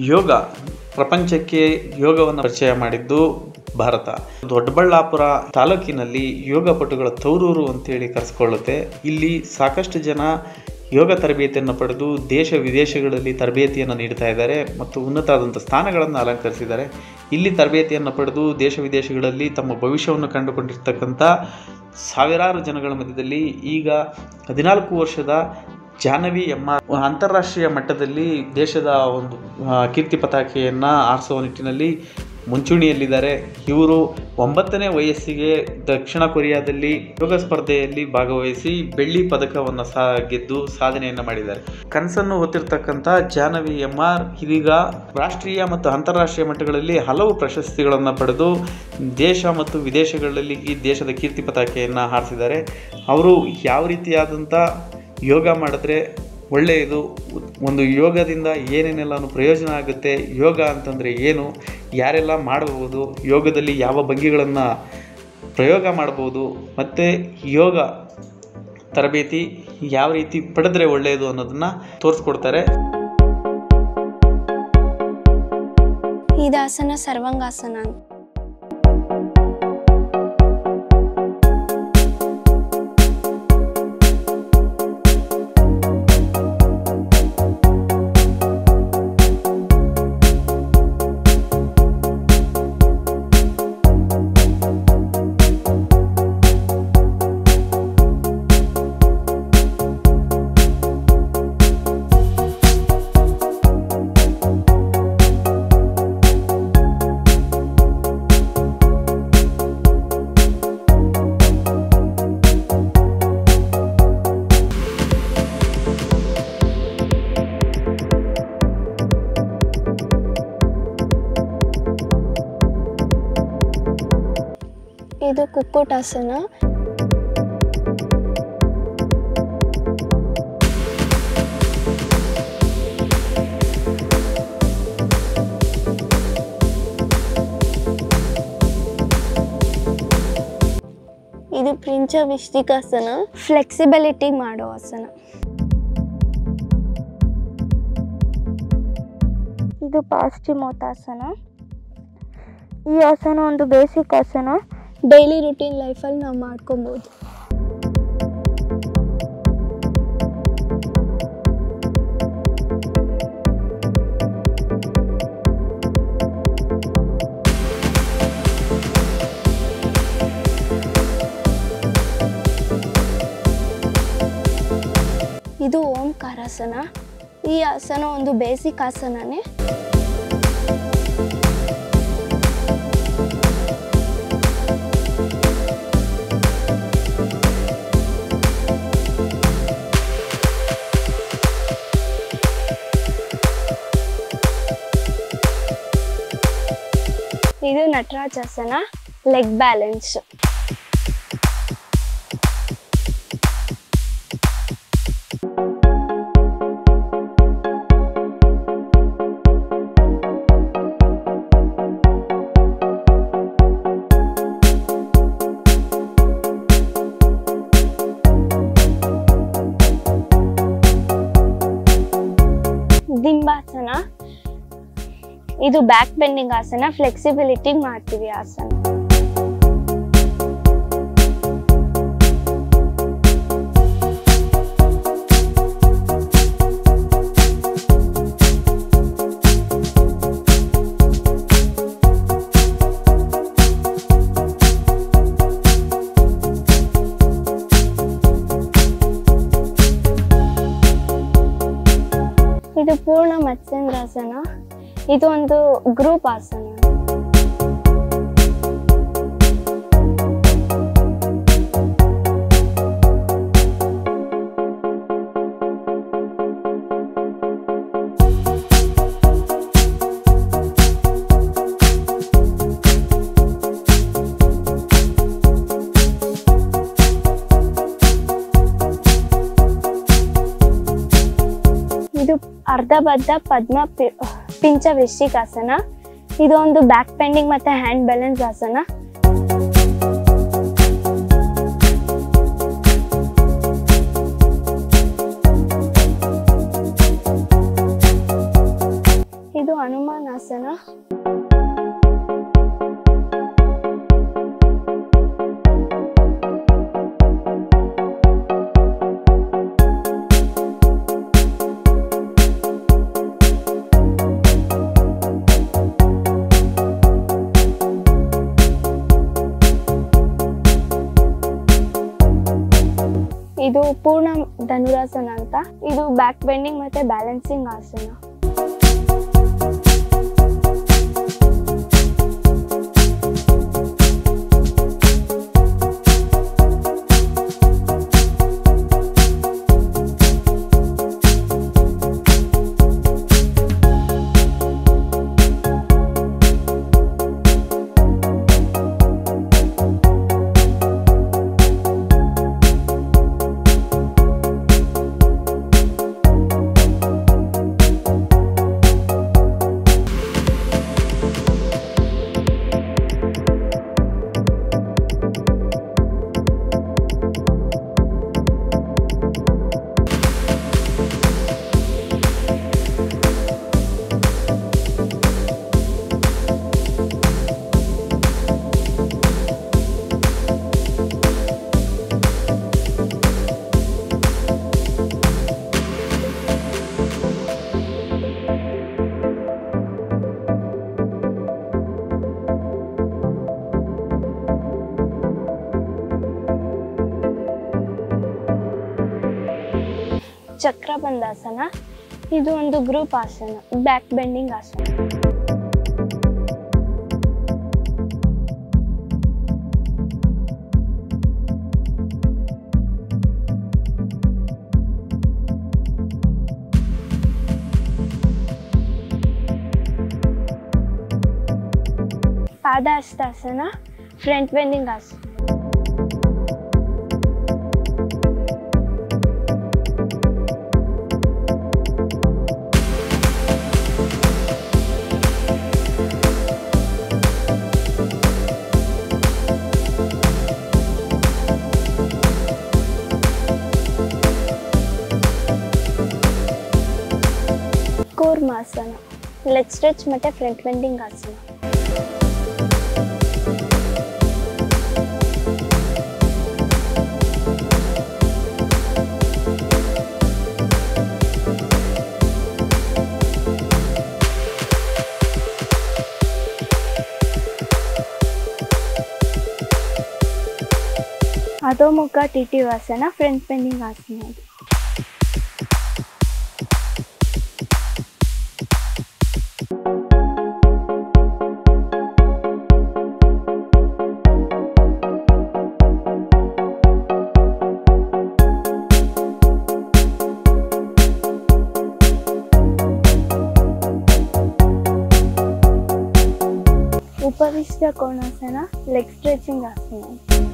ಯೋಗ ಪ್ರಪಂಚಕ್ಕೆ ಯೋಗವನ್ನು ಪರಿಚಯ ಮಾಡಿದ್ದು ಭಾರತ ದೊಡ್ಡಬಳ್ಳಾಪುರ ತಾಲೂಕಿನಲ್ಲಿ ಯೋಗ ಪಟುಗಳ ತೌರೂರು ಅಂತೇಳಿ ಕರೆಸ್ಕೊಳ್ಳುತ್ತೆ ಇಲ್ಲಿ ಸಾಕಷ್ಟು ಜನ ಯೋಗ ತರಬೇತಿಯನ್ನು ಪಡೆದು ದೇಶ ವಿದೇಶಗಳಲ್ಲಿ ತರಬೇತಿಯನ್ನು ನೀಡ್ತಾ ಇದ್ದಾರೆ ಮತ್ತು ಉನ್ನತವಾದಂಥ ಸ್ಥಾನಗಳನ್ನು ಅಲಂಕರಿಸಿದ್ದಾರೆ ಇಲ್ಲಿ ತರಬೇತಿಯನ್ನು ಪಡೆದು ದೇಶ ವಿದೇಶಗಳಲ್ಲಿ ತಮ್ಮ ಭವಿಷ್ಯವನ್ನು ಕಂಡುಕೊಂಡಿರ್ತಕ್ಕಂಥ ಸಾವಿರಾರು ಜನಗಳ ಮಧ್ಯದಲ್ಲಿ ಈಗ ಹದಿನಾಲ್ಕು ವರ್ಷದ ಜಾಹ್ನವಿ ಎಂ ಆರ್ ಅಂತಾರಾಷ್ಟ್ರೀಯ ಮಟ್ಟದಲ್ಲಿ ದೇಶದ ಒಂದು ಆ, ಕೀರ್ತಿ ಪತಾಕೆಯನ್ನು ಆರಿಸುವ ನಿಟ್ಟಿನಲ್ಲಿ ಮುಂಚೂಣಿಯಲ್ಲಿದ್ದಾರೆ ಇವರು ಒಂಬತ್ತನೇ ವಯಸ್ಸಿಗೆ ದಕ್ಷಿಣ ಕೊರಿಯಾದಲ್ಲಿ ಯೋಗ ಸ್ಪರ್ಧೆಯಲ್ಲಿ ಭಾಗವಹಿಸಿ ಬೆಳ್ಳಿ ಪದಕವನ್ನು ಸಹ ಗೆದ್ದು ಸಾಧನೆಯನ್ನು ಮಾಡಿದ್ದಾರೆ ಕನಸನ್ನು ಹೊತ್ತಿರ್ತಕ್ಕಂಥ ಜಾಹ್ನವಿ ಎಂ ಆರ್ ಇದೀಗ ರಾಷ್ಟ್ರೀಯ ಮತ್ತು ಅಂತಾರಾಷ್ಟ್ರೀಯ ಮಟ್ಟಗಳಲ್ಲಿ ಹಲವು ಪ್ರಶಸ್ತಿಗಳನ್ನು ಪಡೆದು ದೇಶ ಮತ್ತು ವಿದೇಶಗಳಲ್ಲಿ ಈ ದೇಶದ ಕೀರ್ತಿ ಪತಾಕೆಯನ್ನು ಹಾರಿಸಿದ್ದಾರೆ ಅವರು ಯಾವ ರೀತಿಯಾದಂಥ ಯೋಗ ಮಾಡಿದ್ರೆ ಒಳ್ಳೆಯದು ಒಂದು ಯೋಗದಿಂದ ಏನೇನೆಲ್ಲನೂ ಪ್ರಯೋಜನ ಆಗುತ್ತೆ ಯೋಗ ಅಂತಂದರೆ ಏನು ಯಾರೆಲ್ಲ ಮಾಡಬಹುದು ಯೋಗದಲ್ಲಿ ಯಾವ ಭಂಗಿಗಳನ್ನು ಪ್ರಯೋಗ ಮಾಡ್ಬೋದು ಮತ್ತು ಯೋಗ ತರಬೇತಿ ಯಾವ ರೀತಿ ಪಡೆದ್ರೆ ಒಳ್ಳೆಯದು ಅನ್ನೋದನ್ನು ತೋರಿಸ್ಕೊಡ್ತಾರೆ ಇದಾಸನ ಸರ್ವಾಂಗಾಸನ ಅಂತ ಇದು ಕುಕ್ಕುಟಾಸನ ಇದು ಪ್ರಿಂಚ ವಿಷ್ಟಿಕಾಸನ ಫ್ಲೆಕ್ಸಿಬಿಲಿಟಿ ಮಾಡೋ ಆಸನ ಇದು ಪಾಶ್ಚಿಮೋತ್ತಾಸನ ಈ ಆಸನ ಒಂದು ಬೇಸಿಕ್ ಆಸನ ಡೈಲಿ ರುಟೀನ್ ಲೈಫಲ್ಲಿ ನಾವು ಮಾಡ್ಕೊಬೋದು ಇದು ಓಂಕಾರಾಸನ ಈ ಆಸನ ಒಂದು ಬೇಸಿಕ್ ಆಸನನೇ ಇದು ನಟರಾಜಾಸನ ಲೆಗ್ ಬ್ಯಾಲೆನ್ಸ್ ದಿಂಬಾಸನ ಇದು ಬ್ಯಾಕ್ ಬೆಂಡಿಂಗ್ ಆಸನ ಫ್ಲೆಕ್ಸಿಬಿಲಿಟಿ ಮಾಡ್ತೀವಿ ಆಸನ ಇದು ಪೂರ್ಣ ಮತ್ಸ್ಯೇಂದ್ರಾಸನ ಇದು ಒಂದು ಗ್ರೂಪ್ ಆಸನ ಇದು ಅರ್ಧಬದ್ಧ ಪದ್ಮ ಪಿ- ಪಿಂಚ ವೃಶ್ಚಿಕಾಸನ ಇದು ಒಂದು ಬ್ಯಾಕ್ ಪೆಂಡಿಂಗ್ ಮತ್ತೆ ಹ್ಯಾಂಡ್ ಬ್ಯಾಲೆನ್ಸ್ ಆಸನ ಇದು ಹನುಮಾನಾಸನ ಇದು ಪೂರ್ಣ ಧನುರಾಸನ ಅಂತ ಇದು ಬ್ಯಾಕ್ ಬೆಂಡಿಂಗ್ ಮತ್ತೆ ಬ್ಯಾಲೆನ್ಸಿಂಗ್ ಆಸನ ಚಕ್ರಬಂಧಾಸನ ಇದು ಒಂದು ಗ್ರೂಪ್ ಆಸನ ಬ್ಯಾಕ್ ಬೆಂಡಿಂಗ್ ಆಸನ ಪಾದಾಷ್ಟಾಸನ ಫ್ರಂಟ್ ಬೆಂಡಿಂಗ್ ಆಸನ ಕೂರ್ಮಾಸನ ಲೆಗ್ ಸ್ಟ್ರೆಚ್ ಮತ್ತೆ ಫ್ರಂಟ್ ಬೆಂಡಿಂಗ್ ಆಸನ ಅಧೋಮುಖ ಟಿಟಿವಾಸನ ಫ್ರಂಟ್ ಬೆಂಡಿಂಗ್ ಆಸನ ಇದು ಉಪವಿಷ್ಟ ಕೋಣಾಸನ ಲೆಗ್ ಸ್ಟ್ರೆಚಿಂಗ್ ಆಸನ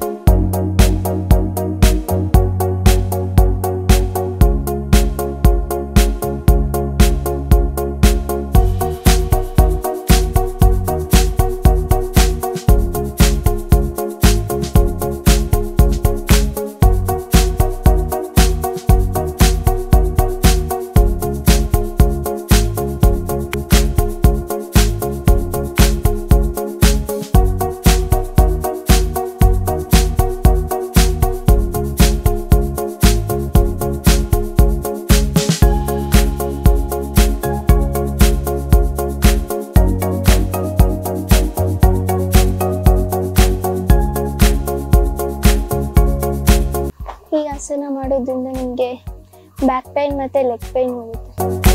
ಈ ಆಸನ ಮಾಡೋದ್ರಿಂದ ನಿಮಗೆ ಬ್ಯಾಕ್ ಪೈನ್ ಮತ್ತೆ ಲೆಗ್ ಪೈನ್ ಹೋಗುತ್ತೆ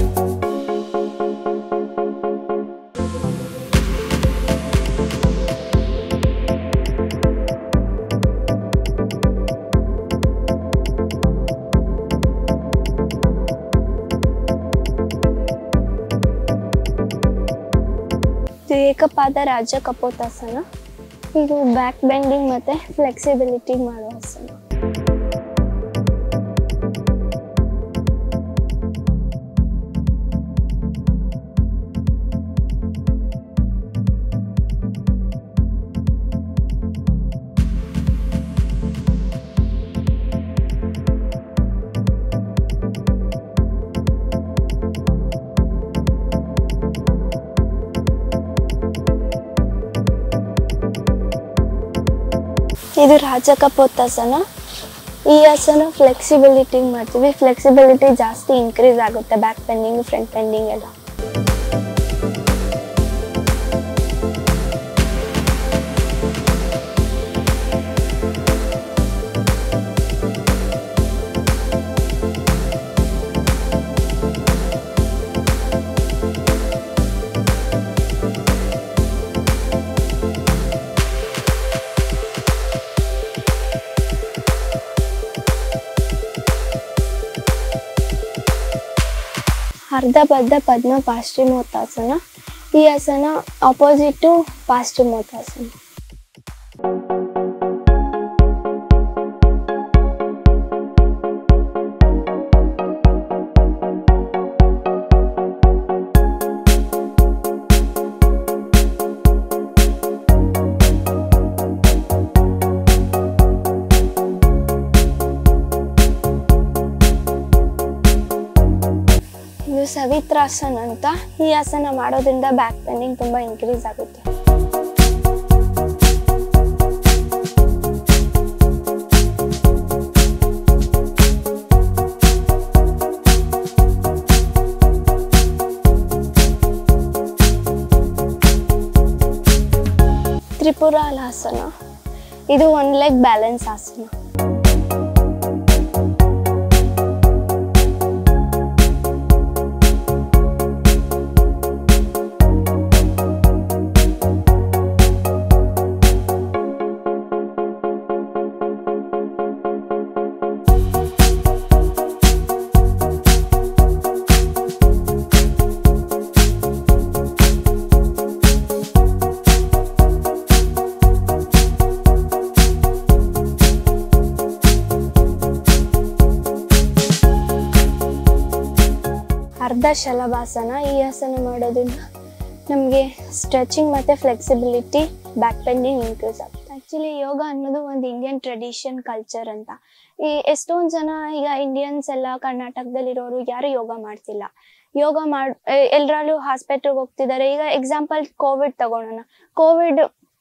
ಇದು ಏಕಪಾದ ರಾಜ ಕಪೋತಾಸನ ಇದು ಬ್ಯಾಕ್ ಬೆಂಡಿಂಗ್ ಮತ್ತೆ ಫ್ಲೆಕ್ಸಿಬಿಲಿಟಿ ಮಾಡುವ ಆಸನ ಇದು ರಾಜಕಪೋತಾಸನ ಈ ಆಸನ ಫ್ಲೆಕ್ಸಿಬಿಲಿಟಿ ಮಾಡ್ತೀವಿ ಫ್ಲೆಕ್ಸಿಬಿಲಿಟಿ ಜಾಸ್ತಿ ಇನ್ಕ್ರೀಸ್ ಆಗುತ್ತೆ ಬ್ಯಾಕ್ ಪೆಂಡಿಂಗ್ ಫ್ರಂಟ್ ಪೆಂಡಿಂಗ್ ಎಲ್ಲ ಅರ್ಧ ಬದ್ಧ ಪದ್ಮ ಪಾಶ್ಚಿಮೋತ್ತಾಸನ ಈ ಆಸನ ಆಪೋಸಿಟ್ ಟು ಪಾಶ್ಚಿಮೋತ್ತಾಸನ ಇದು ಸವಿತ್ರಾಸನ ಅಂತ ಈ ಆಸನ ಮಾಡೋದ್ರಿಂದ ಬ್ಯಾಕ್ ಪೆಂಡಿಂಗ್ ತುಂಬಾ ಇನ್ಕ್ರೀಸ್ ಆಗುತ್ತೆ ತ್ರಿಪುರಾಲಾಸನ ಇದು ಒನ್ ಲೆಗ್ ಬ್ಯಾಲೆನ್ಸ್ ಆಸನ ಅರ್ಧ ಶಲಭಾಸನ ಈ ಆಸನ ಮಾಡೋದ್ರಿಂದ ನಮಗೆ ಸ್ಟ್ರೆಚಿಂಗ್ ಮತ್ತು ಫ್ಲೆಕ್ಸಿಬಿಲಿಟಿ ಬ್ಯಾಕ್ ಪೆಂಡಿಂಗ್ ಇನ್ಕ್ರೀಸ್ ಆಗುತ್ತೆ ಆ್ಯಕ್ಚುಲಿ ಯೋಗ ಅನ್ನೋದು ಒಂದು ಇಂಡಿಯನ್ ಟ್ರೆಡಿಷನ್ ಕಲ್ಚರ್ ಅಂತ ಈ ಎಷ್ಟೊಂದು ಜನ ಈಗ ಇಂಡಿಯನ್ಸ್ ಎಲ್ಲ ಕರ್ನಾಟಕದಲ್ಲಿರೋರು ಯಾರು ಯೋಗ ಮಾಡ್ತಿಲ್ಲ ಯೋಗ ಮಾಡ್ ಎಲ್ಲರಲ್ಲೂ ಹಾಸ್ಪಿಟ್ಲ್ಗೆ ಹೋಗ್ತಿದ್ದಾರೆ ಈಗ ಎಕ್ಸಾಂಪಲ್ ಕೋವಿಡ್ ತಗೊಳ್ಳೋಣ ಕೋವಿಡ್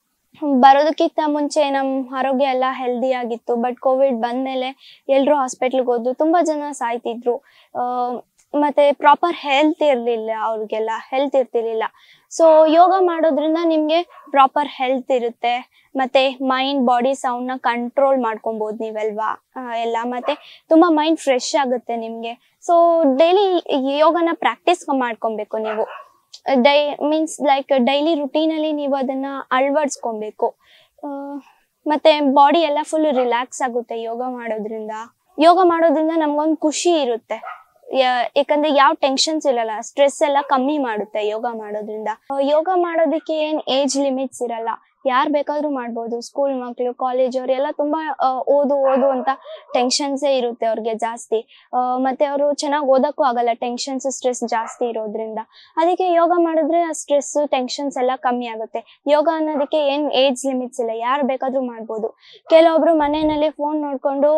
ಬರೋದಕ್ಕಿಂತ ಮುಂಚೆ ನಮ್ಮ ಆರೋಗ್ಯ ಎಲ್ಲ ಹೆಲ್ದಿ ಆಗಿತ್ತು ಬಟ್ ಕೋವಿಡ್ ಬಂದಮೇಲೆ ಎಲ್ಲರೂ ಹಾಸ್ಪಿಟ್ಲಿಗೆ ಹೋದ್ರು ತುಂಬ ಜನ ಸಾಯ್ತಿದ್ರು ಆ, ಮತ್ತೆ ಪ್ರಾಪರ್ ಹೆಲ್ತ್ ಇರಲಿಲ್ಲ ಅವ್ರಿಗೆಲ್ಲ ಹೆಲ್ತ್ ಇರ್ತಿರ್ಲಿಲ್ಲ ಸೊ ಯೋಗ ಮಾಡೋದ್ರಿಂದ ನಿಮಗೆ ಪ್ರಾಪರ್ ಹೆಲ್ತ್ ಇರುತ್ತೆ ಮತ್ತೆ ಮೈಂಡ್ ಬಾಡಿ ಸೌಂಡ್ನ ಕಂಟ್ರೋಲ್ ಮಾಡ್ಕೊಬೋದು ನೀವೆಲ್ವಾ ಆ, ಎಲ್ಲ ಮತ್ತೆ ತುಂಬ ಮೈಂಡ್ ಫ್ರೆಶ್ ಆಗುತ್ತೆ ನಿಮಗೆ ಸೊ ಡೈಲಿ ಯೋಗನ ಪ್ರಾಕ್ಟೀಸ್ ಮಾಡ್ಕೊಬೇಕು ನೀವು ಡೈ ಮೀನ್ಸ್ ಲೈಕ್ ಡೈಲಿ ರುಟೀನಲ್ಲಿ ನೀವು ಅದನ್ನ ಅಳವಡಿಸ್ಕೊಬೇಕು ಆ, ಮತ್ತೆ ಬಾಡಿ ಎಲ್ಲ ಫುಲ್ ರಿಲ್ಯಾಕ್ಸ್ ಆಗುತ್ತೆ ಯೋಗ ಮಾಡೋದ್ರಿಂದ ಯೋಗ ಮಾಡೋದ್ರಿಂದ ನಮ್ಗೊಂದು ಖುಷಿ ಇರುತ್ತೆ ಯಾ- ಯಾಕಂದ್ರೆ ಯಾವ ಟೆನ್ಷನ್ಸ್ ಇರಲ್ಲ ಸ್ಟ್ರೆಸ್ ಎಲ್ಲ ಕಮ್ಮಿ ಮಾಡುತ್ತೆ ಯೋಗ ಮಾಡೋದ್ರಿಂದ ಆ, ಯೋಗ ಮಾಡೋದಕ್ಕೆ ಏನ್ ಏಜ್ ಲಿಮಿಟ್ಸ್ ಇರಲ್ಲ ಯಾರ್ ಬೇಕಾದ್ರೂ ಮಾಡ್ಬೋದು ಸ್ಕೂಲ್ ಮಕ್ಳು ಕಾಲೇಜ್ ಅವ್ರು ಎಲ್ಲ ತುಂಬಾ ಆ, ಓದು ಓದು ಅಂತ ಟೆನ್ಷನ್ಸೇ ಇರುತ್ತೆ ಅವ್ರಿಗೆ ಜಾಸ್ತಿ ಆ, ಮತ್ತೆ ಅವರು ಚೆನ್ನಾಗಿ ಓದಕ್ಕೂ ಆಗಲ್ಲ ಟೆನ್ಷನ್ಸ್ ಸ್ಟ್ರೆಸ್ ಜಾಸ್ತಿ ಇರೋದ್ರಿಂದ ಅದಕ್ಕೆ ಯೋಗ ಮಾಡಿದ್ರೆ ಆ ಸ್ಟ್ರೆಸ್ ಟೆನ್ಷನ್ಸ್ ಎಲ್ಲ ಕಮ್ಮಿ ಆಗುತ್ತೆ ಯೋಗ ಅನ್ನೋದಕ್ಕೆ ಏನ್ ಏಜ್ ಲಿಮಿಟ್ಸ್ ಇಲ್ಲ ಯಾರು ಬೇಕಾದ್ರೂ ಮಾಡ್ಬೋದು ಕೆಲವೊಬ್ರು ಮನೆಯಲ್ಲಿ ಫೋನ್ ನೋಡ್ಕೊಂಡು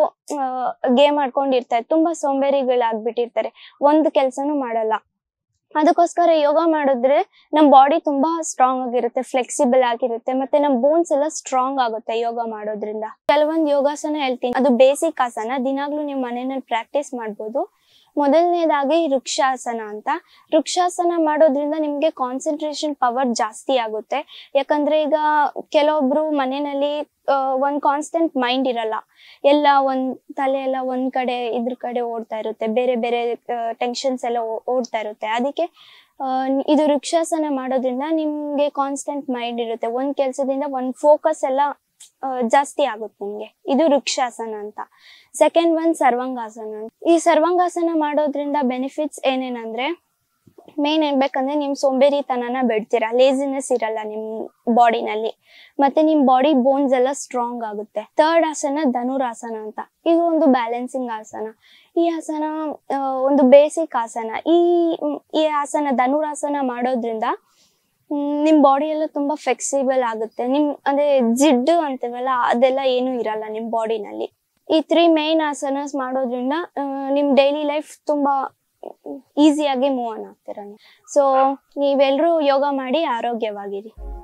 ಗೇಮ್ ಆಡ್ಕೊಂಡಿರ್ತಾರೆ ತುಂಬಾ ಸೋಂಬೇರಿಗಳಾಗ್ಬಿಟ್ಟಿರ್ತಾರೆ ಒಂದು ಕೆಲಸನೂ ಮಾಡಲ್ಲ ಅದಕ್ಕೋಸ್ಕರ ಯೋಗ ಮಾಡಿದ್ರೆ ನಮ್ಮ ಬಾಡಿ ತುಂಬಾ ಸ್ಟ್ರಾಂಗ್ ಆಗಿರುತ್ತೆ ಫ್ಲೆಕ್ಸಿಬಲ್ ಆಗಿರುತ್ತೆ ಮತ್ತೆ ನಮ್ಮ ಬೋನ್ಸ್ ಎಲ್ಲ ಸ್ಟ್ರಾಂಗ್ ಆಗುತ್ತೆ ಯೋಗ ಮಾಡೋದ್ರಿಂದ ಕೆಲವೊಂದು ಯೋಗಾಸನ ಹೇಳ್ತೀನಿ ಅದು ಬೇಸಿಕ್ ಆಸನ ದಿನಾಗ್ಲೂ ನೀವು ಮನೆಯಲ್ಲಿ ಪ್ರಾಕ್ಟೀಸ್ ಮಾಡ್ಬೋದು ಮೊದಲನೇದಾಗಿ ವೃಕ್ಷಾಸನ ಅಂತ ವೃಕ್ಷಾಸನ ಮಾಡೋದ್ರಿಂದ ನಿಮ್ಗೆ ಕಾನ್ಸಂಟ್ರೇಷನ್ ಪವರ್ ಜಾಸ್ತಿ ಆಗುತ್ತೆ ಯಾಕಂದ್ರೆ ಈಗ ಕೆಲವೊಬ್ರು ಮನೆಯಲ್ಲಿ ಒಂದ್ ಕಾನ್ಸ್ಟೆಂಟ್ ಮೈಂಡ್ ಇರಲ್ಲ ಎಲ್ಲ ಒಂದ್ ತಲೆ ಎಲ್ಲ ಒಂದ್ ಕಡೆ ಇದ್ರ ಕಡೆ ಓಡ್ತಾ ಇರುತ್ತೆ ಬೇರೆ ಬೇರೆ ಟೆನ್ಷನ್ಸ್ ಎಲ್ಲ ಓ- ಓಡ್ತಾ ಇರುತ್ತೆ ಅದಕ್ಕೆ ಆ, ಇದು ವೃಕ್ಷಾಸನ ಮಾಡೋದ್ರಿಂದ ನಿಮ್ಗೆ ಕಾನ್ಸ್ಟೆಂಟ್ ಮೈಂಡ್ ಇರುತ್ತೆ ಒಂದ್ ಕೆಲ್ಸದಿಂದ ಒಂದ್ ಫೋಕಸ್ ಎಲ್ಲ ಆ, ಜಾಸ್ತಿ ಆಗುತ್ತೆ ನಿಮ್ಗೆ ಇದು ವೃಕ್ಷಾಸನ ಅಂತ ಸೆಕೆಂಡ್ ಒನ್ ಸರ್ವಾಂಗಾಸನ ಅಂತ. ಈ ಸರ್ವಾಂಗಾಸನ ಮಾಡೋದ್ರಿಂದ ಬೆನಿಫಿಟ್ಸ್ ಏನೇನಂದ್ರೆ ಮೇನ್ ಏನ್ಬೇಕಂದ್ರೆ ನಿಮ್ ಸೋಂಬೇರಿತನನ ಬಿಡ್ತೀರಾ ಲೇಸಿನೆಸ್ ಇರಲ್ಲ ನಿಮ್ ಬಾಡಿನಲ್ಲಿ ಮತ್ತೆ ನಿಮ್ ಬಾಡಿ ಬೋನ್ಸ್ ಎಲ್ಲ ಸ್ಟ್ರಾಂಗ್ ಆಗುತ್ತೆ ಥರ್ಡ್ ಆಸನ ಧನುರಾಸನ ಅಂತ ಇದು ಒಂದು ಬ್ಯಾಲೆನ್ಸಿಂಗ್ ಆಸನ ಈ ಆಸನ ಆ, ಒಂದು ಬೇಸಿಕ್ ಆಸನ ಈ ಈ ಆಸನ ಧನುರಾಸನ ಮಾಡೋದ್ರಿಂದ ಮ್, ನಿಮ್ ಬಾಡಿ ಎಲ್ಲ ತುಂಬಾ ಫ್ಲೆಕ್ಸಿಬಲ್ ಆಗುತ್ತೆ ನಿಮ್ ಅಂದ್ರೆ ಜಿಡ್ಡು ಅಂತೀವಲ್ಲ ಅದೆಲ್ಲ ಏನು ಇರಲ್ಲ ನಿಮ್ ಬಾಡಿನಲ್ಲಿ ಈ ತ್ರೀ ಮೈನ್ ಆಸನಸ್ ಮಾಡೋದ್ರಿಂದ ಆ, ನಿಮ್ ಡೈಲಿ ಲೈಫ್ ತುಂಬಾ ಈಸಿಯಾಗಿ ಮೂವ್ ಆನ್ ಆಗ್ತೀರ ಸೊ ನೀವೆಲ್ಲರೂ ಯೋಗ ಮಾಡಿ ಆರೋಗ್ಯವಾಗಿರಿ